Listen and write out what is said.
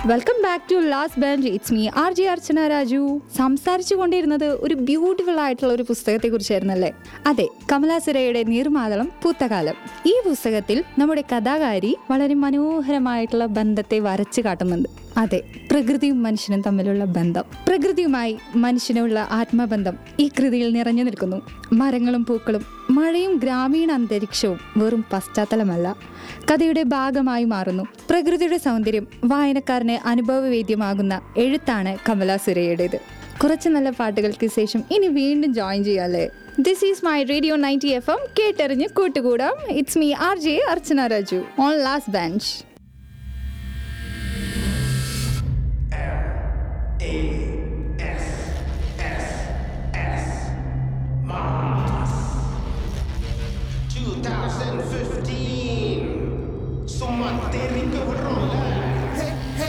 welcome back to last bench it's me R J Archana Raju സംസാരിച്ചു കൊണ്ടിരുന്നത് ഒരു ബ്യൂട്ടിഫുൾ ആയിട്ടുള്ള ഒരു പുസ്തകത്തെ കുറിച്ചായിരുന്നല്ലേ അതെ കമലാസുരയുടെ നീർമാതളം പൂത്തകാലം ഈ പുസ്തകത്തിൽ നമ്മുടെ കഥാകാരി വളരെ മനോഹരമായിട്ടുള്ള ബന്ധത്തെ വരച്ചു കാട്ടുന്നുണ്ട് അതെ പ്രകൃതിയും മനുഷ്യനും തമ്മിലുള്ള ബന്ധം പ്രകൃതിയുമായി മനുഷ്യനുള്ള ആത്മബന്ധം ഈ കൃതിയിൽ നിറഞ്ഞു നിൽക്കുന്നു മരങ്ങളും പൂക്കളും മഴയും ഗ്രാമീണ അന്തരീക്ഷവും വെറും പശ്ചാത്തലമല്ല കഥയുടെ ഭാഗമായി മാറുന്നു പ്രകൃതിയുടെ സൗന്ദര്യം വായനക്കാരന് അനുഭവവേദ്യമാകുന്ന എഴുത്താണ് കമല സുരയുടേത് കുറച്ച് നല്ല പാട്ടുകൾക്ക് ശേഷം ഇനി വീണ്ടും ജോയിൻ ചെയ്യാല്ലേ this is my radio ninety F M കേട്ടെറിഞ്ഞ് കൂട്ടുകൂടാം it's me R J Archana Raju on last bench A